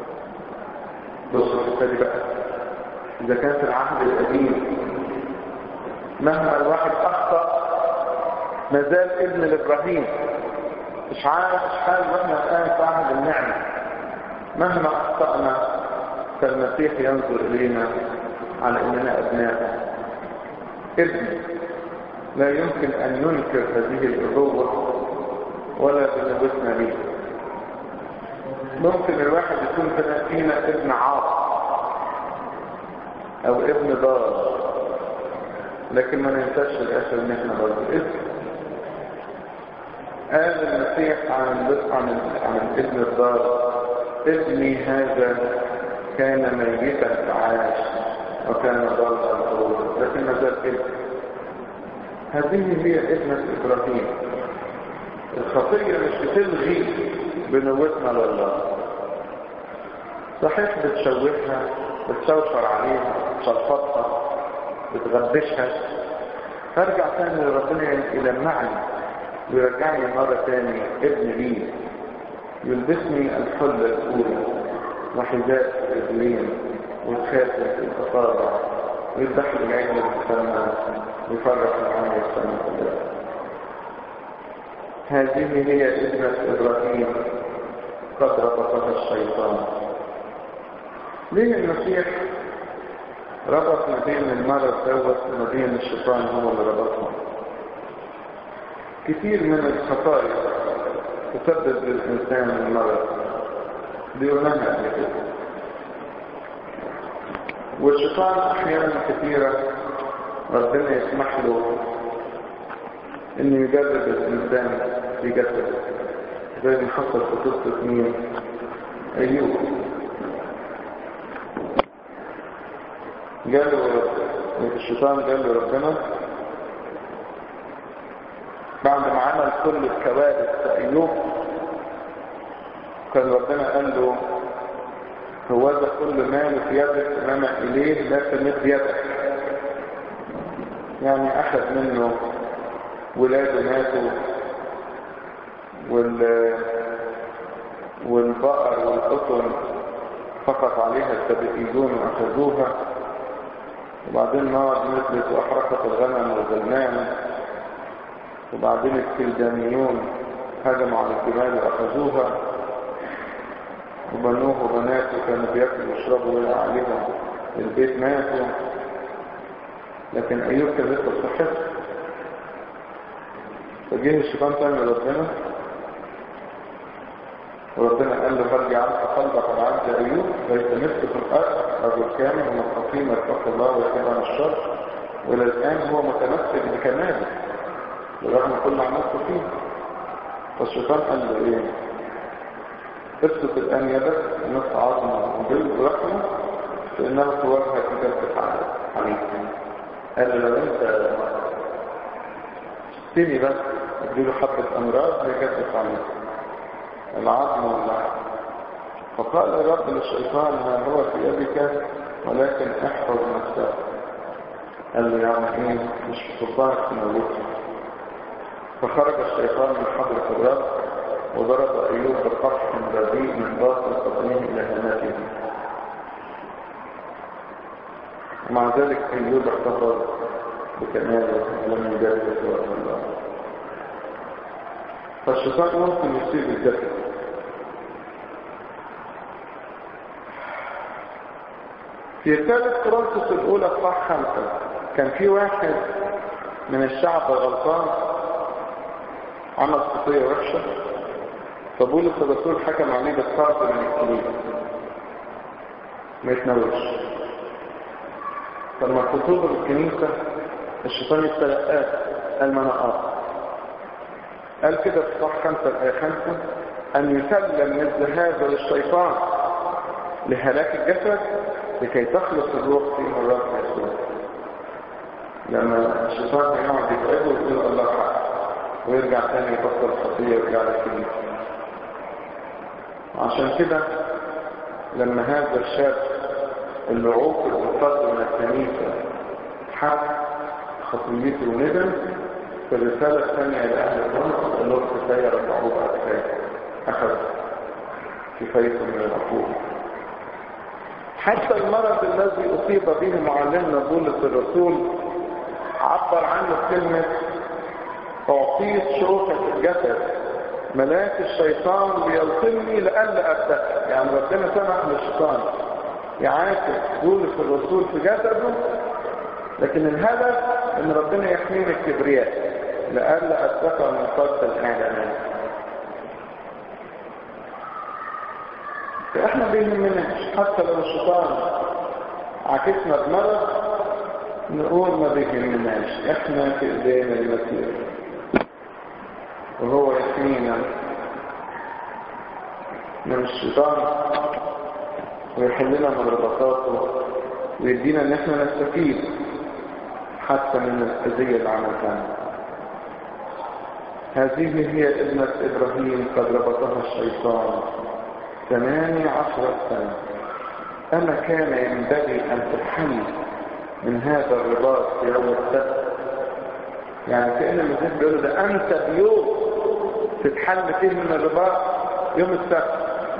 بصوا الحته دي بقى إذا كان في العهد القديم مهما الواحد أخطأ ما زال ابن لإبراهيم مش عارف مش حال واحنا الآن في عهد النعمة مهما أخطأنا فالمسيح ينظر إلينا على أننا أبناء ابن لا يمكن أن ينكر هذه الأبوة ولا بنبتنا ليه ممكن الواحد يكون فينا ابن عاق او ابن ضار لكن ما ننساش في الاخر ان احنا برضه ابن قال المسيح عن عن عن ابن الضار ابني هذا كان ميتا فعاش وكان ضالا طولا لكن ما زال ابن هذه هي ابنة ابراهيم الخطية مش بتلغي بنوتنا لله صحيح بتشوهها بتشوشر عليها بتشلفطها بتغبشها فارجع تاني لربنا يلمعني ويرجعني مرة تاني ابن لي يلبسني الحلة الأولى وحذاء الرجلين والخاتم في الأصابع ويذبح لي عين المسمى ويفرح معايا السنة كلها هذه هي ابنة إبراهيم قد ربطها الشيطان ليه المسيح ربط ما بين المرض دوت وما بين الشيطان هو اللي ربطهم كثير من الخطايا تسبب للإنسان المرض بيقولها قبل كده والشيطان أحيانا كثيرة ربنا يسمح له انه يجرب الانسان في جسده زي ما حصل في قصه مين ايوب قال الشيطان قال له ربنا بعد ما عمل كل الكوارث في ايوب كان ربنا قال له هو ذا كل مال في يدك انما اليه لا تمد يدك يعني اخذ منه ولاده ماتوا وال والبقر والقطن فقط عليها السبئيون واخذوها وبعدين نار نزلت واحرقت الغنم والغنام وبعدين الكلدانيون هجموا على الجبال واخذوها وبنوه وبناته كانوا بياكلوا ويشربوا ويلعب عليهم البيت ماتوا لكن أيوب كان لسه صحته فجه الشيطان تاني ربنا وربنا قال له فرجع عنك قلبك عن عبد أيوب ليس مثل في الأرض رجل كامل ومستقيم يتقي الله ويتبع عن الشر وإلى الآن هو متمسك بكماله برغم كل عملته فيه فالشيطان قال له إيه ابسط الآن يدك نص عظمة وجلد ورحمة فإنه تواجهك بجلد عليك قال له لو أنت سيبني بس اديله حبة أمراض هيجدد عليك العظم واللحم فقال الرب للشيطان ما هو في يدك ولكن احفظ نفسك قال له يعني ايه مش في سلطانك تموتني فخرج الشيطان من حضرة الرب وضرب أيوب بقرح رديء من باطن قطنيه إلى هناته ومع ذلك أيوب احتفظ بكماله ولم يجرد سوى الله فالشيطان ممكن يصيب الجسد في رسالة كورنثوس الأولى صح خمسة كان في واحد من الشعب الغلطان عمل خطية وحشة فبولس الرسول حكم عليه بالطرد من الكنيسة ما يتناولش لما خطوبة بالكنيسة الشيطان يتلقاه قال ما انا قاطع قال كده في صح خمسة الآية خمسة أن يسلم مثل هذا للشيطان لهلاك الجسد لكي تخلص الروح في مرات يسوع لما الشيطان هيقعد يتعبه ويقول الله حق ويرجع تاني يبطل الخطية ويرجع للكنيسة عشان كده لما هذا الشاب اللي عوقب وفضل من الكنيسة حق خطيته وندم في الرسالة الثانية لأهل الرمز قال لهم كفاية رجعوه بقى كفاية أخذ كفايته من العقوبة حتى المرض الذي أصيب به معلمنا بولس الرسول عبر عنه كلمة أعطيت شوكة في الجسد ملاك الشيطان بيلطمني لألا أرتكب يعني ربنا سمح للشيطان يعاكس بولس الرسول في جسده لكن الهدف ان ربنا يحميني الكبرياء لألا أتبقى من فرط الإعلانات فإحنا بيهمناش حتى لو الشيطان عكسنا بمرض نقول ما بيهمناش إحنا في إيدينا المسير وهو يحمينا من الشيطان ويحلنا من ربطاته ويدينا ان احنا نستفيد حتى من الأذية اللي عملتها هذه هي ابنة إبراهيم قد ربطها الشيطان ثمانية عشرة سنة أما كان ينبغي أن تحمي من هذا الرباط في يوم السبت يعني كأن المسيح بيقول ده أنت بيوم تتحل فيه من الرباط يوم السبت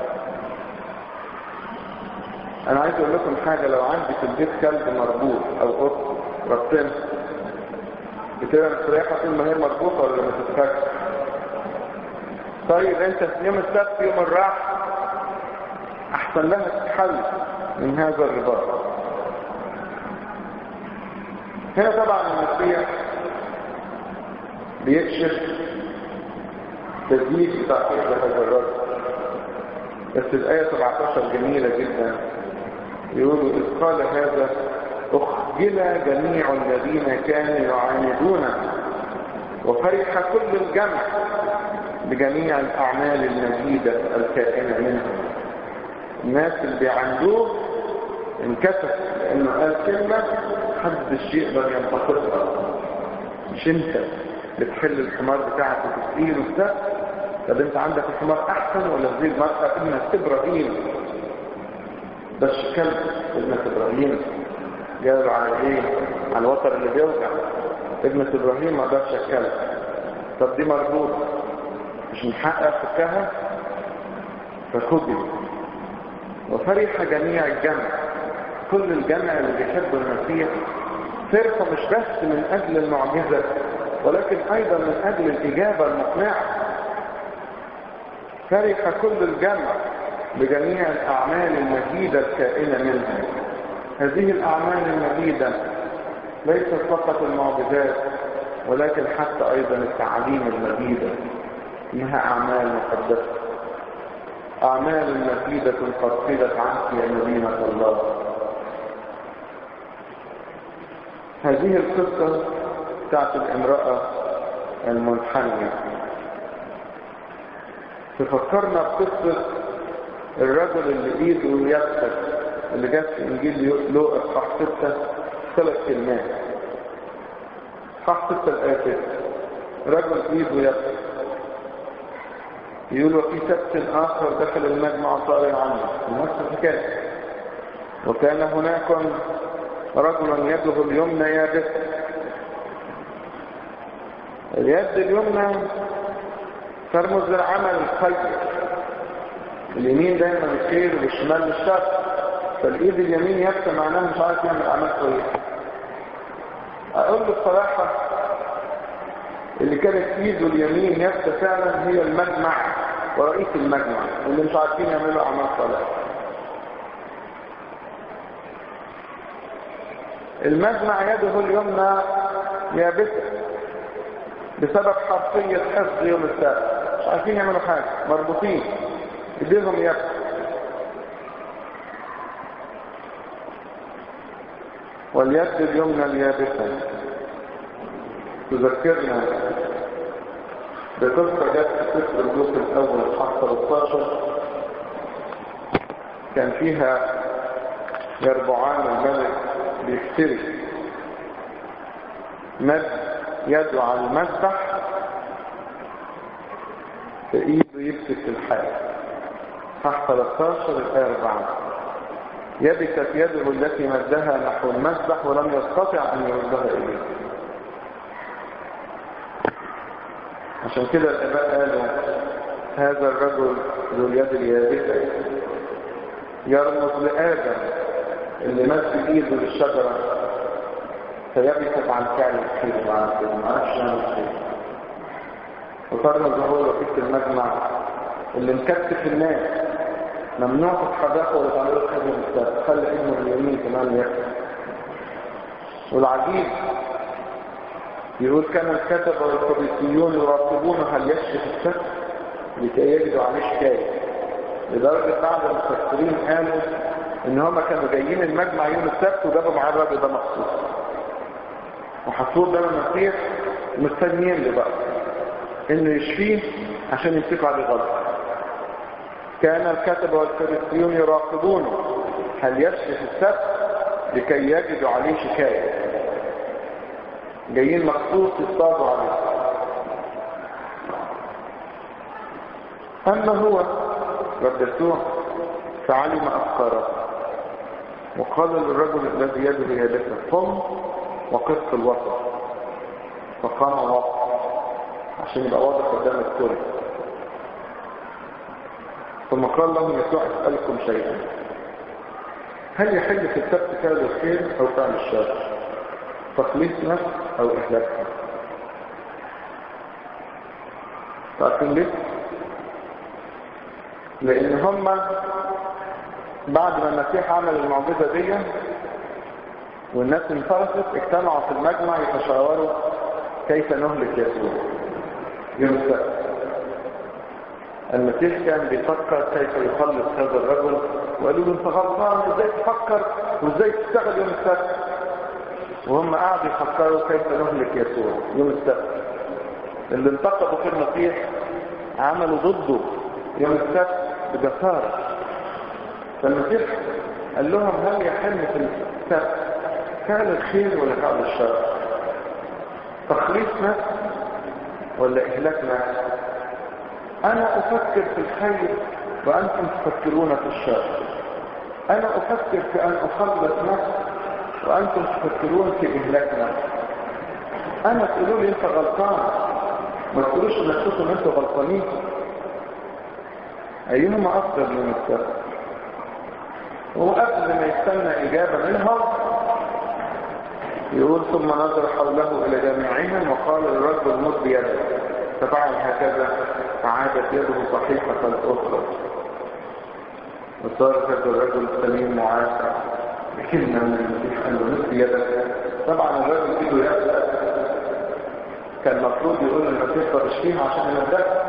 أنا عايز أقول لكم حاجة لو عندي في البيت كلب مربوط أو قط ربطنا بتبقى مستريحة طول ما هي مربوطة ولا ما تتفكش طيب انت في يوم السبت يوم الراحة احسن لها تتحل من هذا الرباط هنا طبعا المسيح بيكشف تزييد بتعقيد هذا الرجل بس الآية 17 جميلة جدا يقولوا إذ قال هذا أخجل جميع الذين كانوا يعاندون وفرح كل الجمع بجميع الأعمال المجيدة الكائنة منهم الناس اللي بيعندوه انكسف لأنه قال كلمة محدش يقدر ينتقدها مش انت بتحل الحمار بتاعك وتسقيه وبتاع طب انت عندك الحمار احسن ولا زي المرأة ابنة ابراهيم بس كلب ابنة ابراهيم جاوب على ايه على الوتر اللي بيوجع ابنة ابراهيم ما قدرش اتكلم طب دي مربوط مش من حقها فكها فكتب وفرح جميع الجمع كل الجمع اللي بيحبوا المسيح فرحوا مش بس من اجل المعجزة ولكن ايضا من اجل الاجابة المقنعة فرح كل الجمع بجميع الأعمال المجيدة الكائنة منها هذه الأعمال المجيدة ليست فقط المعجزات ولكن حتى أيضا التعاليم المجيدة إنها أعمال مقدسة أعمال مجيدة قد قيلت عنك يا مدينة الله هذه القصة بتاعت الامرأة المنحنية تفكرنا بقصة الرجل اللي ايده يبسط اللي جت في انجيل لوقا اصحاح ستة ثلاث كلمات اصحاح ستة الآية رجل ايده يبسط يقول وفي سبت آخر دخل المجمع صار عنه نفس الحكاية وكان هناك رجل يده اليمنى يابسة اليد اليمنى ترمز للعمل الخير اليمين دايما الخير والشمال الشر فالايد اليمين يبسى معناها مش عارف يعمل اعمال كويسه اقول له بصراحه اللي كانت ايده اليمين يبسى فعلا هي المجمع ورئيس المجمع اللي مش عارفين يعملوا اعمال صالحه المجمع يده اليمنى يابسه بسبب حرفية حفظ يوم السبت مش عارفين يعملوا حاجة مربوطين ايديهم يبسه واليد اليمنى اليابسة تذكرنا بقصة جت في سفر الجزء الأول حق 13 كان فيها يربعان الملك بيفتري مد يده على المذبح في ايده يمسك الحال صح 13 الآية 4 يبست يده التي مدها نحو المذبح ولم يستطع أن يردها إليه عشان كده الآباء قالوا هذا الرجل ذو اليد اليابسة يرمز لآدم اللي مد إيده للشجرة فيبست عن فعل الخير وعن الخير ما عرفش يعمل الخير وترمز هو رئيس المجمع اللي مكتف الناس ممنوع تتحركوا ولا تعملوا حاجه بالسبب خلي ابنه اليمين كمان يكتب والعجيب يقول كان الكتبة والفريسيون يراقبون هل يكشف السبت لكي يجدوا عليه شكاية لدرجة بعض المفسرين قالوا ان هم كانوا جايين المجمع يوم السبت وجابوا معاه الراجل ده مخصوص وحطوه قدام المسيح مستنيين له بقى انه يشفيه عشان يمسكوا عليه غلط كان الكتب والفريسيون يراقبونه هل يكشف السبت لكي يجدوا عليه شكاية جايين مخصوص يصطادوا عليه أما هو رب يسوع فعلم أفكاره وقال للرجل الذي يده يدك قم وقف في الوسط فقام وقف عشان يبقى واضح قدام الكل ثم قال لهم يسوع اسألكم شيئا هل يحل في السبت فعل الخير او فعل الشر تخليص نفس او اهلاك نفس تعرفين ليه لان هم بعد ما المسيح عمل المعجزه دي والناس انفرست اجتمعوا في المجمع يتشاوروا كيف نهلك يسوع يوم السبت المسيح كان بيفكر كيف يخلص هذا الرجل وقالوا له انت غلطان ازاي تفكر وازاي تشتغل يوم السبت وهم قعدوا يفكروا كيف نهلك يسوع يوم السبت اللي انتقدوا في المسيح عملوا ضده يوم السبت بجسارة فالمسيح قال لهم هل يحل في السبت فعل الخير ولا فعل الشر تخليص نفس ولا إهلاك نفس أنا أفكر في الخير وأنتم تفكرون في الشر أنا أفكر في أن أخلص نفس وأنتم تفكرون في إهلاك نفس أنا تقولوا لي أنت غلطان ما تقولوش نفسكم أنتوا غلطانين أيهما أفضل من السبب وقبل ما يستنى إجابة منهم يقول ثم نظر حوله إلى جميعهم وقال للرجل مد بيده ففعل هكذا فعادت يده صحيحة الأخرى وصار هذا الرجل سليم معافى بكلمة من المسيح قال له نفسي يدك طبعا الرجل ايده يأسى كان المفروض يقول المسيح طب اشفيها عشان يمدها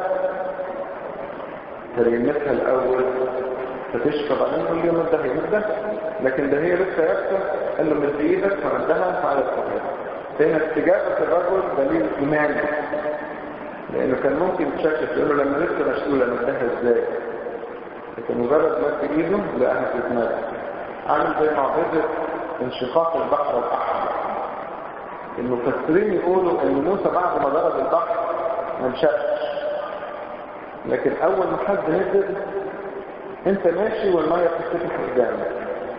تريمتها الأول فتشفى بعدين كل يوم مدها يمدها لكن ده هي لسه يأسى قال له مد ايدك فمدها فعلى الصحيح فهنا استجابة الرجل دليل إيماني لأنه كان ممكن يتشكك يقول له لما لسه مشلولة مدها ازاي لكن مجرد مد ايده لقاها تتمد عامل زي معجزة انشقاق البحر الأحمر المفسرين يقولوا ان موسى بعد ما ضرب البحر ما انشقش لكن اول ما حد نزل انت ماشي والميه بتتفتح قدامك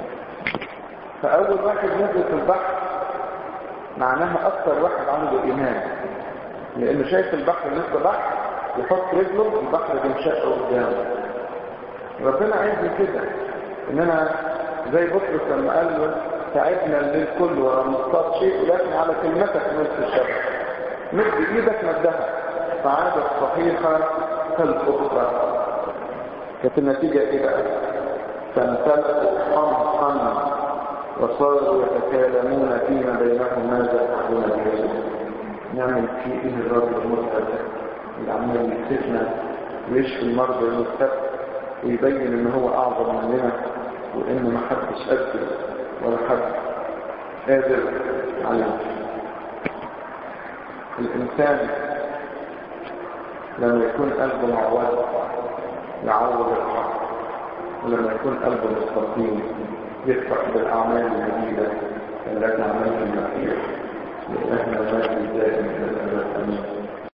فاول واحد نزل في البحر معناها اكثر واحد عنده ايمان لانه شايف البحر لسه بحر يحط رجله البحر بينشق قدامه ربنا عايزني كده ان انا زي بطرس لما قال له تعبنا الليل كله ولا نصطاد شيء ولكن على كلمتك نصف الشر مد ايدك مدها فعادت صحيحة كالأخرى كانت النتيجة ايه بقى فامتلأوا حمقا وصاروا يتكالمون فيما بينهم ماذا يفعلون به نعمل في ايه الرجل المرتد اللي عمال يكتفنا ويشفي المرضى يوم السبت ويبين ان هو اعظم مننا وان ما حدش قده ولا حد قادر عليه الانسان لما يكون قلبه معوض يعوض الحق ولما يكون قلبه مستقيم يفرح بالاعمال الجديده التي عملها المسيح لأهل المجد الدائم الى الابد امين